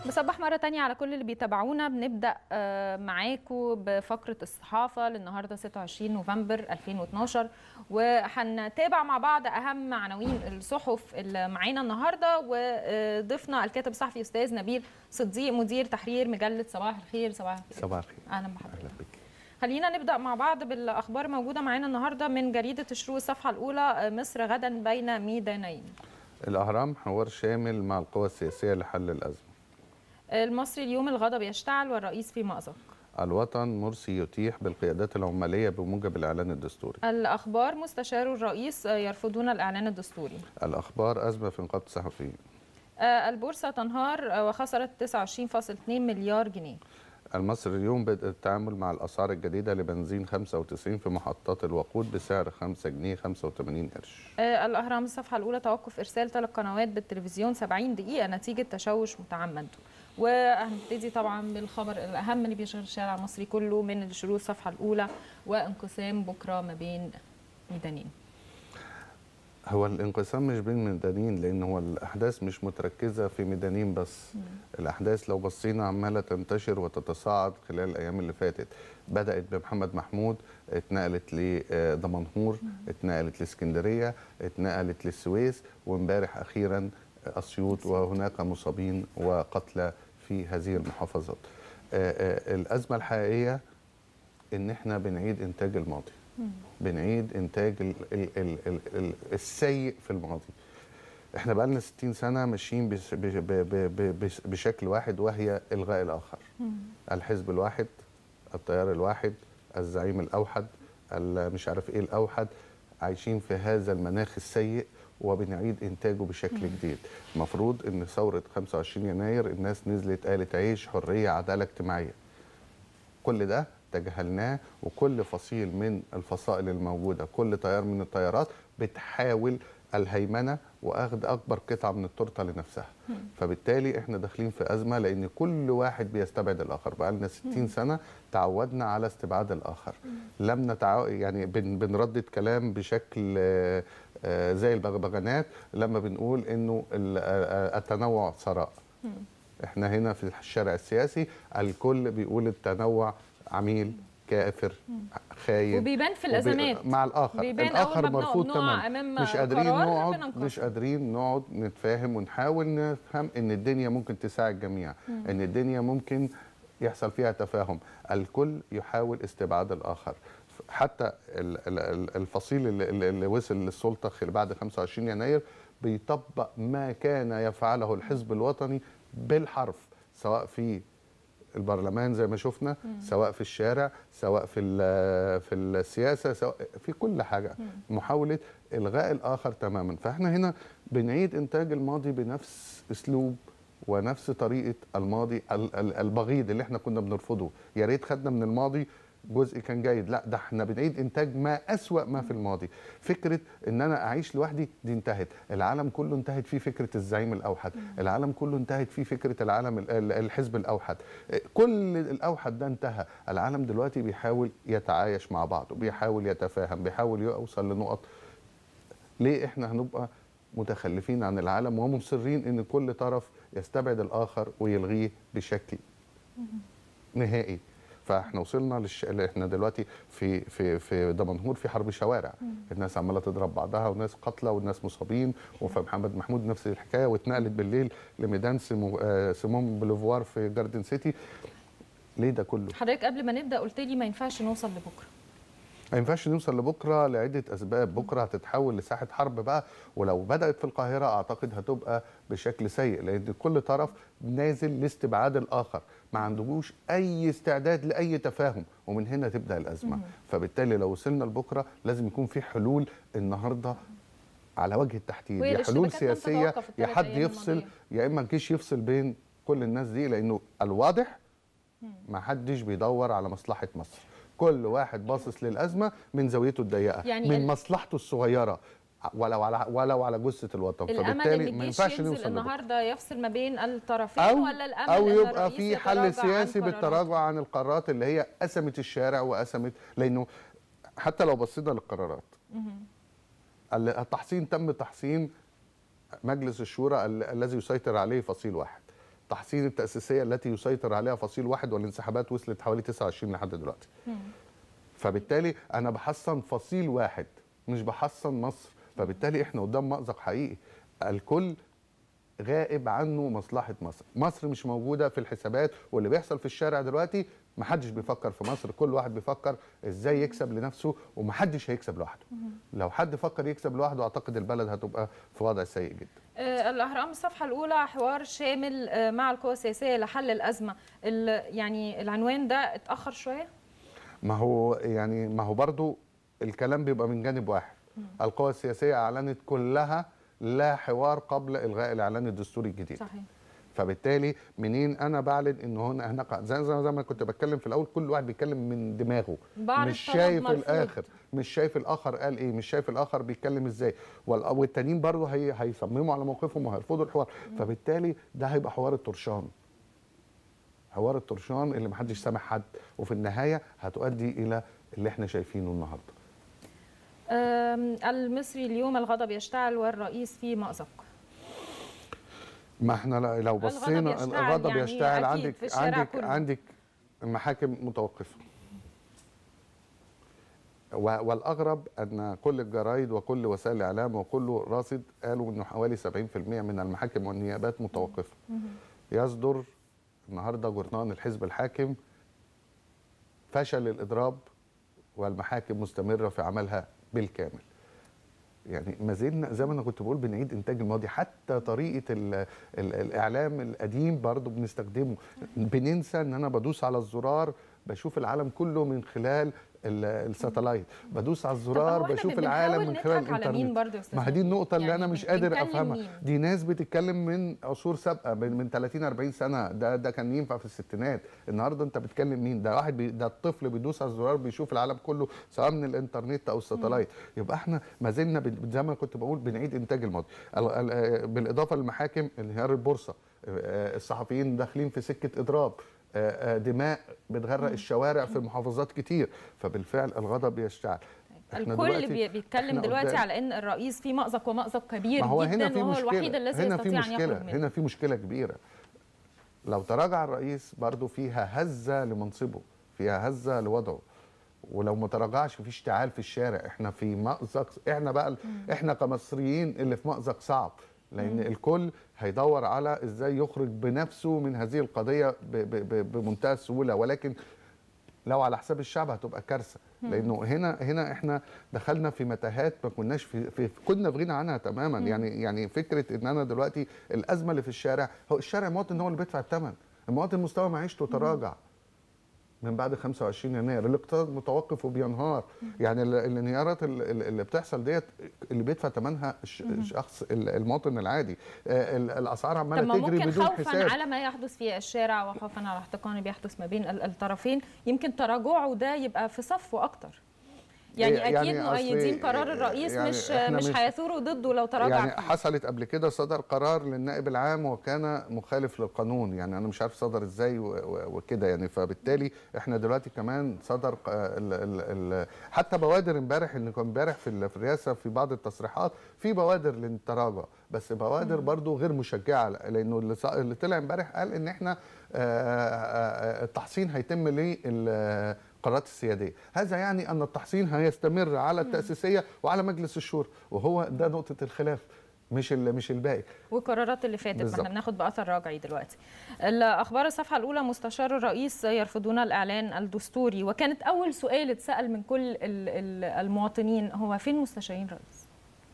بصبح مرة تانية على كل اللي بيتابعونا بنبدأ آه، معاكم بفقرة الصحافة للنهاردة 26 نوفمبر 2012 وهنتابع مع بعض أهم عناوين الصحف اللي معانا النهاردة وضيفنا الكاتب الصحفي أستاذ نبيل صديق مدير تحرير مجلة صباح الخير صباح الخير صباح الخير أهلا بحضرتك اهلا بك خلينا نبدأ مع بعض بالأخبار موجودة معانا النهاردة من جريدة الشروق الصفحة الأولى آه، مصر غدا بين ميدانين الاهرام حوار شامل مع القوى السياسيه لحل الازمه المصري اليوم الغضب يشتعل والرئيس في مأزق الوطن مرسي يتيح بالقيادات العماليه بموجب الاعلان الدستوري الأخبار مستشار الرئيس آه، يرفضون الإعلان الدستوري الاخبار ازمه في نقابه الصحفيين آه، البورصة تنهار آه، وخسرت 29.2 مليار جنيه المصري اليوم بدأ التعامل مع الاسعار الجديده لبنزين 95 في محطات الوقود بسعر 5 جنيه 85 قرش آه، الأهرام الصفحة الأولى توقف إرسال ثلاث قنوات بالتلفزيون 70 دقيقة نتيجة تشوش متعمد وهنبتدي طبعا بالخبر الأهم اللي بيشغل الشارع المصري كله من الشروق الصفحة الأولى وانقسام بكرة ما بين ميدانين هو الانقسام مش بين ميدانين لان هو الاحداث مش متركزه في ميدانين بس الاحداث لو بصينا عماله تنتشر وتتصاعد خلال الايام اللي فاتت بدات بمحمد محمود اتنقلت لدمنهور اتنقلت لاسكندريه اتنقلت للسويس وامبارح اخيرا اسيوط وهناك مصابين وقتلى في هذه المحافظات آه، آه، الازمه الحقيقيه ان احنا بنعيد انتاج الماضي بنعيد انتاج ال ال ال ال ال السيء في الماضي احنا بقالنا 60 سنه ماشيين بس- ب- ب- ب- ب- بس- بشكل واحد وهي الغاء الاخر الحزب الواحد التيار الواحد الزعيم الاوحد ال- مش عارف ايه الاوحد عايشين في هذا المناخ السيء وبنعيد انتاجه بشكل جديد المفروض ان ثوره 25 يناير الناس نزلت قالت عيش حريه عداله اجتماعيه كل ده تجاهلناه وكل فصيل من الفصائل الموجوده كل تيار من التيارات بتحاول الهيمنه واخذ اكبر قطعه من التورته لنفسها فبالتالي احنا داخلين في ازمه لان كل واحد بيستبعد الاخر بقى لنا 60 سنه تعودنا على استبعاد الاخر لم نتع... يعني بن... بنردد كلام بشكل آه، آه، زي البغبغانات لما بنقول انه ال- آه، آه، التنوع ثراء احنا هنا في الشارع السياسي الكل بيقول التنوع عميل كافر خاين وبيبان في وبي- الأزمات مع الاخر بيبان أول الاخر ما بنقف مرفوض نقع تماما أمام مش قادرين قرار نقعد بننقسم. مش قادرين نقعد نتفاهم ونحاول نفهم ان الدنيا ممكن تساعد الجميع ان الدنيا ممكن يحصل فيها تفاهم الكل يحاول استبعاد الاخر حتى ال- ال- ال- الفصيل اللي, اللي- اللي وصل للسلطه خل- بعد 25 يناير بيطبق ما كان يفعله الحزب الوطني بالحرف سواء في البرلمان زي ما شفنا سواء في الشارع سواء في ال- في السياسه سواء في كل حاجه محاوله الغاء الاخر تماما فاحنا هنا بنعيد انتاج الماضي بنفس اسلوب ونفس طريقه الماضي ال- ال- البغيض اللي احنا كنا بنرفضه يا ريت خدنا من الماضي جزء كان جيد لا ده احنا بنعيد انتاج ما اسوا ما في الماضي فكره ان انا اعيش لوحدي دي انتهت العالم كله انتهت فيه فكره الزعيم الاوحد العالم كله انتهت فيه فكره العالم ال- ال- الحزب الاوحد كل الاوحد ده انتهى العالم دلوقتي بيحاول يتعايش مع بعض بيحاول يتفاهم بيحاول يوصل لنقط ليه احنا هنبقى متخلفين عن العالم ومصرين ان كل طرف يستبعد الاخر ويلغيه بشكل نهائي فاحنا وصلنا للش... احنا دلوقتي في في في دمنهور في حرب شوارع الناس عماله تضرب بعضها وناس قتلى والناس مصابين وفي محمد محمود نفس الحكايه واتنقلت بالليل لميدان سيمو... آه، سيمون بوليفوار في جاردن سيتي ليه ده كله؟ حضرتك قبل ما نبدأ قلت لي ما ينفعش نوصل لبكرة ما ينفعش نوصل لبكره لعده اسباب بكره هتتحول لساحه حرب بقى ولو بدات في القاهره اعتقد هتبقى بشكل سيء لان كل طرف نازل لاستبعاد الاخر ما عندهوش اي استعداد لاي تفاهم ومن هنا تبدا الازمه فبالتالي لو وصلنا لبكره لازم يكون في حلول النهارده على وجه التحديد وهي يا حلول الاشتباكات لم سياسيه تتوقف يا الثلاث حد أيام يفصل الماضية. يا اما الجيش يفصل بين كل الناس دي لانه الواضح ما حدش بيدور على مصلحه مصر كل واحد باصص للازمه من زاويته الضيقه يعني من ال- مصلحته الصغيره ولو على ولو على جثه الوطن الامل ان فبالتالي ما الجيش ينفعش ينزل نوصل لبكرة. النهارده يفصل ما بين الطرفين او ولا الامل او ان يبقى الرئيس في يتراجع عن حل سياسي قراراته؟ بالتراجع عن القرارات اللي هي قسمت الشارع وقسمت لانه حتى لو بصينا للقرارات ال- التحصين تم تحصين مجلس الشورى ال- الذي يسيطر عليه فصيل واحد التحصين التاسيسيه التي يسيطر عليها فصيل واحد والانسحابات وصلت حوالي 29 لحد دلوقتي فبالتالي انا بحصن فصيل واحد مش بحصن مصر فبالتالي احنا قدام مأزق حقيقي الكل غائب عنه مصلحه مصر مصر مش موجوده في الحسابات واللي بيحصل في الشارع دلوقتي محدش بيفكر في مصر كل واحد بيفكر ازاي يكسب لنفسه ومحدش هيكسب لوحده لو حد فكر يكسب لوحده اعتقد البلد هتبقى في وضع سيء جدا آه، الأهرام الصفحة الأولى حوار شامل آه، مع القوى السياسية لحل الأزمة ال- يعني العنوان ده اتأخر شوية ما هو يعني ما هو برضو الكلام بيبقى من جانب واحد القوى السياسيه اعلنت كلها لا حوار قبل الغاء الاعلان الدستوري الجديد صحيح فبالتالي منين انا بعلن ان هنا هناك زي زي زي ما كنت بتكلم في الاول كل واحد بيتكلم من دماغه بعض مش الطلب شايف مرفوض. الاخر مش شايف الاخر قال ايه مش شايف الاخر بيتكلم ازاي وال- والتانيين برضه هي هيصمموا على موقفهم وهيرفضوا الحوار فبالتالي ده هيبقى حوار الطرشان حوار الطرشان اللي محدش سامع حد وفي النهايه هتؤدي الى اللي احنا شايفينه النهارده آم، المصري اليوم الغضب يشتعل والرئيس في مأزق ما احنا ل- لو الغضب بصينا يشتعل الغضب يعني يشتعل أكيد عندك في الشارع عندك كله. عندك المحاكم متوقفه و- والاغرب ان كل الجرايد وكل وسائل الاعلام وكل راصد قالوا انه حوالي 70% من المحاكم والنيابات متوقفه يصدر النهارده جرنان الحزب الحاكم فشل الاضراب والمحاكم مستمره في عملها بالكامل يعني ما زلنا زي ما انا كنت بقول بنعيد انتاج الماضي حتى طريقه ال ال الاعلام القديم برضو بنستخدمه بننسى ان انا بدوس على الزرار بشوف العالم كله من خلال ال- الساتلايت بدوس على الزرار هو إحنا بشوف بن- العالم بنحاول من خلال نضحك على مين الانترنت برضه يا أستاذ ما هي دي نبيل؟ النقطه اللي يعني انا مش قادر بنكلم افهمها مين؟ دي ناس بتتكلم من عصور سابقه من من 30 40 سنه ده ده كان ينفع في الستينات النهارده انت بتكلم مين ده واحد بي ده الطفل بيدوس على الزرار بيشوف العالم كله سواء من الانترنت او الساتلايت يبقى احنا ما زلنا بن- زي ما كنت بقول بنعيد انتاج الماضي ال- ال- آه، بالاضافه للمحاكم انهيار البورصه آه، الصحفيين داخلين في سكه اضراب آه، آه، دماء بتغرق الشوارع في محافظات كتير فبالفعل الغضب يشتعل إحنا الكل دلوقتي- بي- بيتكلم إحنا دلوقتي قدام- على ان الرئيس في مأزق ومأزق كبير ما هو جدا هنا في وهو مشكله الوحيد الذي هنا في يستطيع ان مشكله يخرج منه هنا في مشكله كبيره لو تراجع الرئيس برضو فيها هزه لمنصبه فيها هزه لوضعه ولو ما تراجعش في اشتعال في الشارع احنا في مأزق احنا بقى ال- احنا كمصريين اللي في مأزق صعب لان الكل هيدور على ازاي يخرج بنفسه من هذه القضيه ب- ب- ب- بمنتهى السهوله ولكن لو على حساب الشعب هتبقى كارثه لانه هنا هنا احنا دخلنا في متاهات ما كناش في, في كنا في غنى عنها تماما يعني يعني فكره ان انا دلوقتي الازمه اللي في الشارع هو الشارع المواطن هو اللي بيدفع الثمن المواطن مستوى معيشته تراجع من بعد 25 يناير الاقتصاد متوقف وبينهار يعني ال- الانهيارات ال- ال- اللي بتحصل ديت اللي بيدفع ثمنها الش- الشخص ال- المواطن العادي آه، ال- الاسعار طب ما عماله تجري ممكن بدون خوفا حساب على ما يحدث في الشارع وخوفا على الاحتقان اللي بيحدث ما بين ال- الطرفين يمكن تراجعه ده يبقى في صفه اكتر يعني يعني اكيد أصل- مؤيدين قرار الرئيس يعني مش إحنا مش مش- هيثوروا ضده لو تراجع يعني فيه. حصلت قبل كده صدر قرار للنائب العام وكان مخالف للقانون يعني انا مش عارف صدر ازاي و- و- وكده يعني فبالتالي احنا دلوقتي كمان صدر ق- ال ال ال حتى بوادر امبارح ان كان امبارح في ال- في الرئاسه في بعض التصريحات في بوادر للتراجع بس بوادر برضو غير مشجعه لانه اللي ص- اللي طلع امبارح قال ان احنا آه، آه، آه، التحصين هيتم للقرارات السياديه هذا يعني ان التحصين هيستمر على التاسيسيه وعلى مجلس الشورى وهو ده نقطه الخلاف مش ال- مش الباقي والقرارات اللي فاتت ما بالظبط. احنا بناخد باثر راجعي دلوقتي. الاخبار الصفحه الاولى مستشار الرئيس يرفضون الاعلان الدستوري وكانت اول سؤال اتسال من كل ال- ال- المواطنين هو فين مستشارين الرئيس؟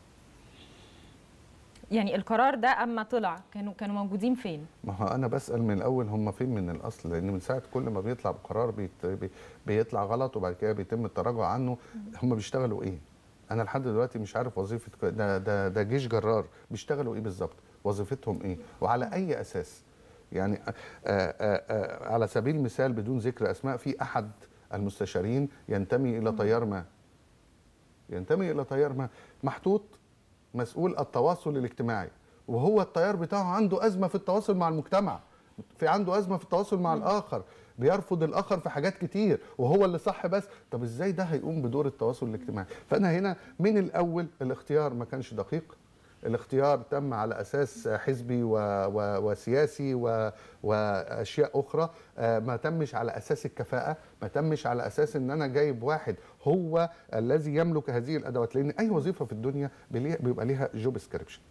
يعني القرار ده اما طلع كانوا كانوا موجودين فين؟ ما هو انا بسال من الاول هم فين من الاصل لان من ساعه كل ما بيطلع بقرار بيت بي- بيطلع غلط وبعد كده بيتم التراجع عنه هم بيشتغلوا ايه انا لحد دلوقتي مش عارف وظيفه ك- ده ده ده جيش جرار بيشتغلوا ايه بالظبط وظيفتهم ايه وعلى اي اساس يعني آآ آآ آآ على سبيل المثال بدون ذكر اسماء في احد المستشارين ينتمي الى تيار ما ينتمي الى تيار ما محطوط مسؤول التواصل الاجتماعي وهو التيار بتاعه عنده ازمه في التواصل مع المجتمع في عنده ازمه في التواصل مع الاخر بيرفض الاخر في حاجات كتير وهو اللي صح بس طب ازاي ده هيقوم بدور التواصل الاجتماعي فانا هنا من الاول الاختيار ما كانش دقيق الاختيار تم على اساس حزبي و و وسياسي و واشياء اخرى آه، ما تمش على اساس الكفاءه ما تمش على اساس ان انا جايب واحد هو الذي يملك هذه الادوات لان اي وظيفه في الدنيا بلي- بيبقى ليها جوب سكريبشن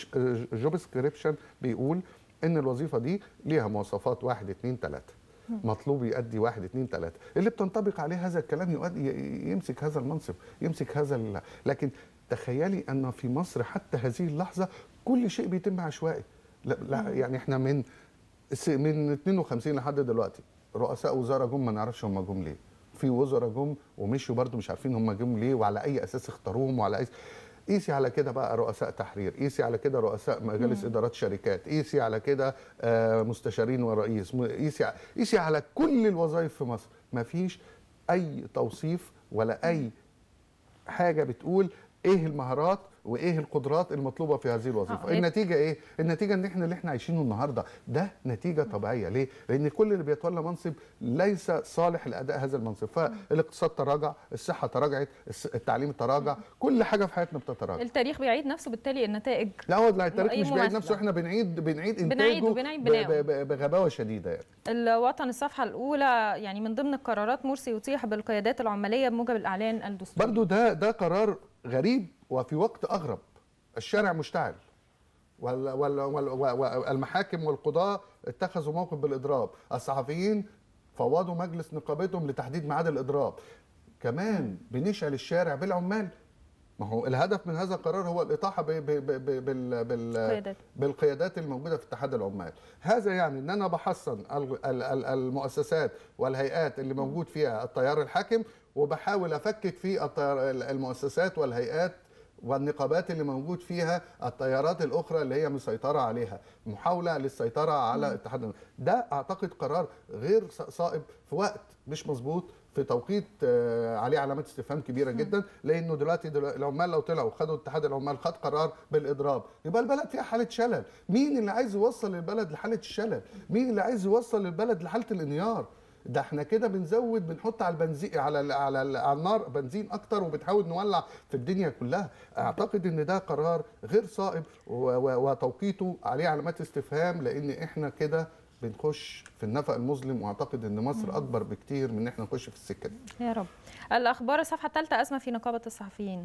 الجوب سكريبشن بيقول ان الوظيفه دي ليها مواصفات واحد اتنين تلاته مطلوب يؤدي واحد اتنين تلاته اللي بتنطبق عليه هذا الكلام يؤدي ي- يمسك هذا المنصب يمسك هذا ال... لكن تخيلي ان في مصر حتى هذه اللحظه كل شيء بيتم عشوائي لا, لا يعني احنا من الس- من 52 لحد دلوقتي رؤساء وزراء جم ما نعرفش هم جم ليه في وزراء جم ومشوا برضو مش عارفين هم جم ليه وعلى اي اساس اختاروهم وعلى اي قيسي على كده بقى رؤساء تحرير قيسي على كده رؤساء مجالس ادارات شركات قيسي على كده آه، مستشارين ورئيس م- قيسي ع- قيسي على كل الوظائف في مصر ما فيش اي توصيف ولا اي حاجه بتقول ايه المهارات وايه القدرات المطلوبه في هذه الوظيفه آه، النتيجه ايه النتيجه ان احنا اللي احنا عايشينه النهارده ده نتيجه طبيعيه ليه لان كل اللي بيتولى منصب ليس صالح لاداء هذا المنصب فالاقتصاد تراجع الصحه تراجعت الس- التعليم تراجع كل حاجه في حياتنا بتتراجع التاريخ بيعيد نفسه بالتالي النتائج لا هو التاريخ أي مش بعيد مماثلة. نفسه احنا بنعيد بنعيد بنعيد انتاجه وبنعيد ب- بناؤه. ب- ب- بغباوه شديده يعني الوطن الصفحة الأولى يعني من ضمن القرارات مرسي يطيح بالقيادات العمالية بموجب الإعلان الدستوري برضو ده ده قرار غريب وفي وقت اغرب الشارع مشتعل وال- وال- وال- والمحاكم والقضاة اتخذوا موقف بالإضراب الصحفيين فوضوا مجلس نقابتهم لتحديد ميعاد الإضراب كمان بنشعل الشارع بالعمال ما هو الهدف من هذا القرار هو الإطاحة ب- ب- ب- ب- بال بال قيادات. بالقيادات الموجوده في اتحاد العمال هذا يعني ان انا بحصن ال- ال- ال- المؤسسات والهيئات اللي موجود فيها التيار الحاكم وبحاول افكك في التيار المؤسسات والهيئات والنقابات اللي موجود فيها التيارات الاخرى اللي هي مسيطره عليها محاوله للسيطره على اتحاد العمال. ده اعتقد قرار غير ص- صائب في وقت مش مظبوط في توقيت آه، عليه علامات استفهام كبيره جدا لانه دلوقتي دلوقتي العمال لو طلعوا خدوا اتحاد العمال خد قرار بالاضراب يبقى البلد فيها حاله شلل مين اللي عايز يوصل البلد لحاله الشلل مين اللي عايز يوصل البلد لحاله الانهيار ده احنا كده بنزود بنحط على البنزين على ال على, ال على النار بنزين اكتر وبنحاول نولع في الدنيا كلها اعتقد ان ده قرار غير صائب و- و- وتوقيته عليه علامات استفهام لان احنا كده بنخش في النفق المظلم واعتقد ان مصر اكبر بكتير من ان احنا نخش في السكه دي يا رب الأخبار الصفحة الثالثة أزمة في نقابة الصحفيين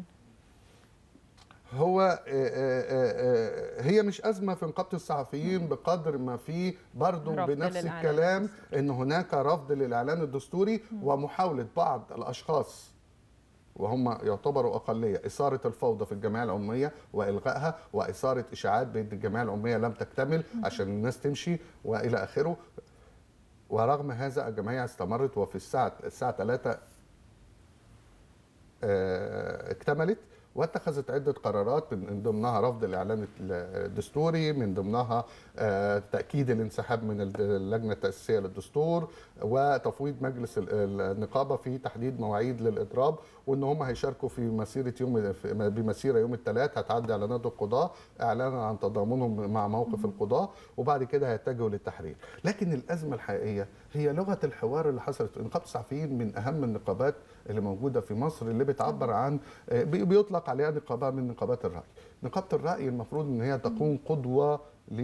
هو آه، آه، آه، هي مش أزمة في نقابة الصحفيين بقدر ما في برضو رفض بنفس للإعلان الكلام إن هناك رفض للإعلان الدستوري ومحاولة بعض الأشخاص وهم يعتبروا أقلية إثارة الفوضى في الجمعية العمومية وإلغائها وإثارة إشاعات بأن الجمعية العمومية لم تكتمل عشان الناس تمشي وإلى آخره ورغم هذا الجمعية استمرت وفي الساعة الساعة 3 آه، اكتملت واتخذت عدة قرارات من ضمنها رفض الإعلان الدستوري من ضمنها آه، تأكيد الانسحاب من اللجنة التأسيسية للدستور وتفويض مجلس ال- النقابة في تحديد مواعيد للإضراب وإن هم هيشاركوا في مسيرة يوم في- بمسيرة يوم الثلاث هتعدي على نادي القضاء إعلانا عن تضامنهم مع موقف القضاء وبعد كده هيتجهوا للتحرير لكن الأزمة الحقيقية هي لغة الحوار اللي حصلت نقابة الصحفيين من أهم النقابات اللي موجودة في مصر اللي بتعبر عن آه، بي- بيطلق عليها نقابة من نقابات الرأي نقابة الرأي المفروض ان هي تكون قدوة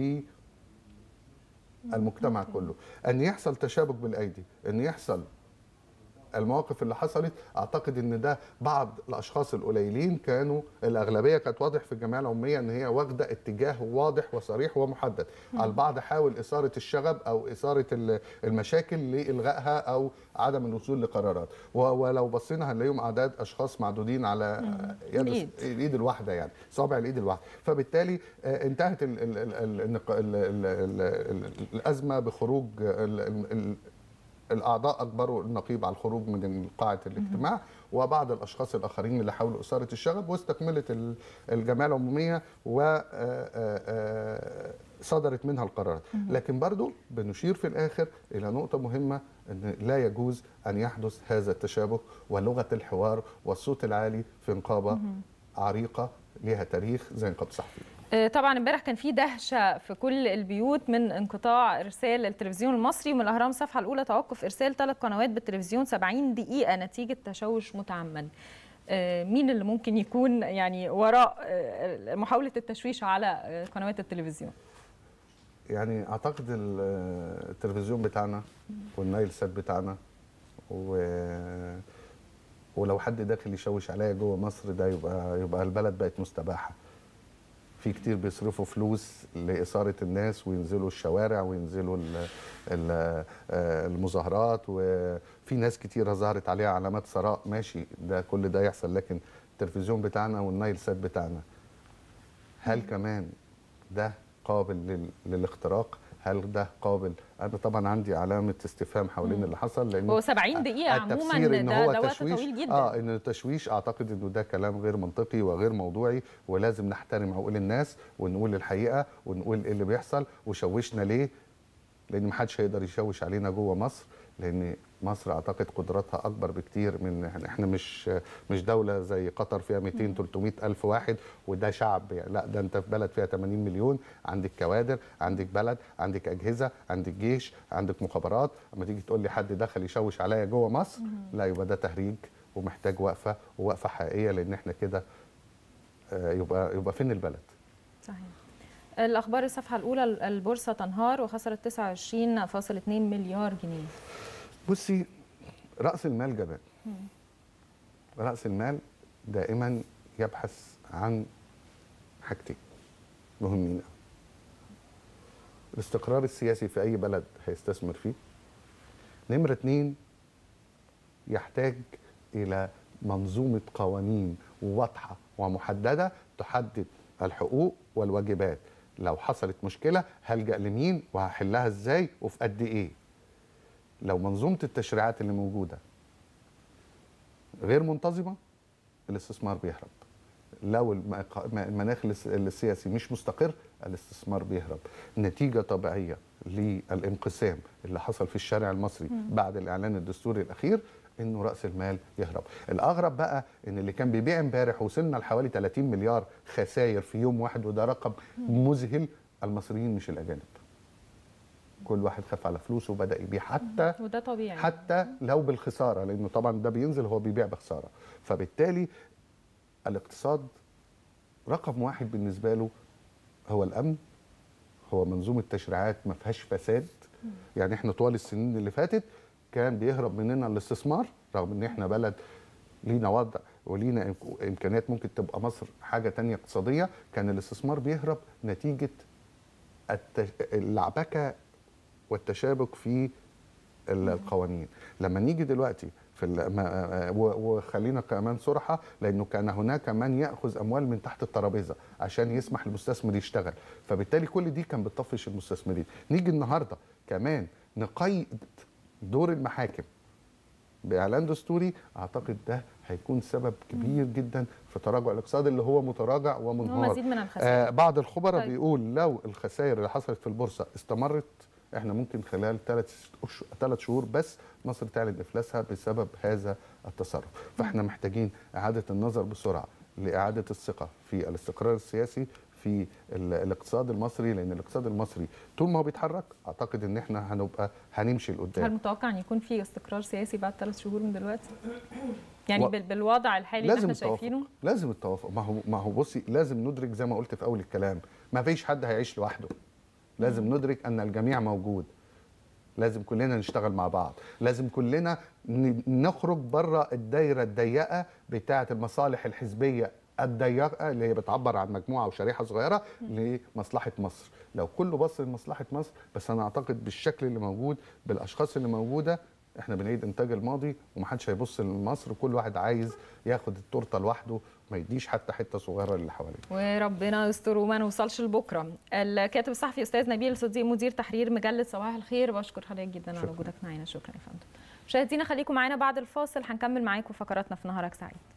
للمجتمع كله ان يحصل تشابك بالايدي ان يحصل المواقف اللي حصلت اعتقد ان ده بعض الاشخاص القليلين كانوا الاغلبيه كانت واضح في الجمعيه العموميه ان هي واخده اتجاه واضح وصريح ومحدد البعض حاول اثاره الشغب او اثاره ال- المشاكل لالغائها او عدم الوصول لقرارات و- ولو بصينا هنلاقيهم اعداد اشخاص معدودين على يد الإيد. الايد الواحده يعني صابع الايد الواحده فبالتالي آه، انتهت ال ال ال ال النق- ال ال ال ال الازمه بخروج ال ال ال الاعضاء اجبروا النقيب على الخروج من قاعه الاجتماع وبعض الاشخاص الاخرين اللي حاولوا اثاره الشغب واستكملت ال- الجمعيه العموميه وصدرت منها القرارات لكن برضو بنشير في الاخر الى نقطه مهمه ان لا يجوز ان يحدث هذا التشابك ولغه الحوار والصوت العالي في نقابه عريقه لها تاريخ زي نقابه الصحفيين آه، طبعا امبارح كان في دهشه في كل البيوت من انقطاع ارسال التلفزيون المصري ومن الاهرام الصفحه الاولى توقف ارسال ثلاث قنوات بالتلفزيون 70 دقيقه نتيجه تشوش متعمد آه، مين اللي ممكن يكون يعني وراء آه، محاوله التشويش على آه، قنوات التلفزيون يعني اعتقد ال- التلفزيون بتاعنا والنايل سات بتاعنا و ولو حد داخل يشوش عليا جوه مصر ده يبقى يبقى البلد بقت مستباحه في كتير بيصرفوا فلوس لإثارة الناس وينزلوا الشوارع وينزلوا ال- ال- آه، المظاهرات وفي ناس كتيرة ظهرت عليها علامات ثراء ماشي ده كل ده يحصل لكن التلفزيون بتاعنا والنايل سات بتاعنا هل كمان ده قابل لل- للاختراق هل ده قابل انا طبعا عندي علامه استفهام حوالين اللي حصل لان هو 70 دقيقة عموما التفسير إن ده, هو ده وقت تشويش طويل جدا اه ان التشويش اعتقد انه ده كلام غير منطقي وغير موضوعي ولازم نحترم عقول الناس ونقول الحقيقه ونقول ايه اللي بيحصل وشوشنا ليه لان محدش هيقدر يشوش علينا جوه مصر لان مصر اعتقد قدراتها اكبر بكتير من إحنا- احنا مش مش دوله زي قطر فيها 200 300 الف واحد وده شعب يعني لا ده انت في بلد فيها 80 مليون عندك كوادر عندك بلد عندك اجهزه عندك جيش عندك مخابرات اما تيجي تقول لي حد دخل يشوش عليا جوه مصر لا يبقى ده تهريج ومحتاج وقفه ووقفه حقيقيه لان احنا كده آه، يبقى يبقى فين البلد صحيح الأخبار الصفحة الأولى البورصة تنهار وخسرت 29.2 مليار جنيه بصي راس المال جبان راس المال دائما يبحث عن حاجتين مهمين أوي. الاستقرار السياسي في اي بلد هيستثمر فيه نمرة اتنين يحتاج الى منظومة قوانين واضحة ومحددة تحدد الحقوق والواجبات لو حصلت مشكلة هلجأ لمين وهحلها ازاي وفي قد ايه لو منظومه التشريعات اللي موجوده غير منتظمه الاستثمار بيهرب لو المق- المناخ الس- السياسي مش مستقر الاستثمار بيهرب نتيجه طبيعيه للانقسام اللي حصل في الشارع المصري بعد الاعلان الدستوري الاخير انه راس المال يهرب الاغرب بقى ان اللي كان بيبيع امبارح وصلنا لحوالي 30 مليار خسائر في يوم واحد وده رقم مذهل المصريين مش الاجانب كل واحد خاف على فلوسه وبدا يبيع حتى وده طبيعي حتى لو بالخساره لانه طبعا ده بينزل هو بيبيع بخساره فبالتالي الاقتصاد رقم واحد بالنسبه له هو الامن هو منظومه تشريعات ما فيهاش فساد يعني احنا طوال السنين اللي فاتت كان بيهرب مننا الاستثمار رغم ان احنا بلد لينا وضع ولينا إمك- امكانيات ممكن تبقى مصر حاجه تانية اقتصاديه كان الاستثمار بيهرب نتيجه التش... اللعبكه والتشابك في ال- القوانين لما نيجي دلوقتي في ال- ما- و- وخلينا كمان صراحة لأنه كان هناك من يأخذ أموال من تحت الترابيزة عشان يسمح للمستثمر يشتغل فبالتالي كل دي كان بتطفش المستثمرين نيجي النهاردة كمان نقيد دور المحاكم باعلان دستوري اعتقد ده هيكون سبب كبير جدا في تراجع الاقتصاد اللي هو متراجع هو ومنهار مزيد من الخسائر آه بعض الخبراء طيب. بيقول لو الخسائر اللي حصلت في البورصه استمرت احنا ممكن خلال ثلاث ثلاث شهور بس مصر تعلن افلاسها بسبب هذا التصرف فاحنا محتاجين اعاده النظر بسرعه لاعاده الثقه في الاستقرار السياسي في ال- الاقتصاد المصري لان الاقتصاد المصري طول ما هو بيتحرك اعتقد ان احنا هنبقى هنمشي هل لقدام متوقع ان يكون في استقرار سياسي بعد ثلاث شهور من دلوقتي؟ يعني و- بال- بالوضع الحالي اللي لازم احنا التوافق شايفينه لازم التوافق ما هو ما هو بصي لازم ندرك زي ما قلت في اول الكلام ما فيش حد هيعيش لوحده لازم ندرك ان الجميع موجود لازم كلنا نشتغل مع بعض لازم كلنا ن- نخرج بره الدايره الضيقه بتاعه المصالح الحزبيه الضيقه اللي هي بتعبر عن مجموعه وشريحه صغيره لمصلحه مصر لو كله بص لمصلحه مصر بس انا اعتقد بالشكل اللي موجود بالاشخاص اللي موجوده احنا بنعيد انتاج الماضي ومحدش هيبص لمصر كل واحد عايز ياخد التورته لوحده ما يديش حتى حته صغيره للي حواليه وربنا يستر وما نوصلش لبكره الكاتب الصحفي استاذ نبيل صديق مدير تحرير مجله صباح الخير بشكر حضرتك جدا على شكراً. وجودك معانا شكرا يا فندم مشاهدينا خليكم معانا بعد الفاصل هنكمل معاكم فقراتنا في نهارك سعيد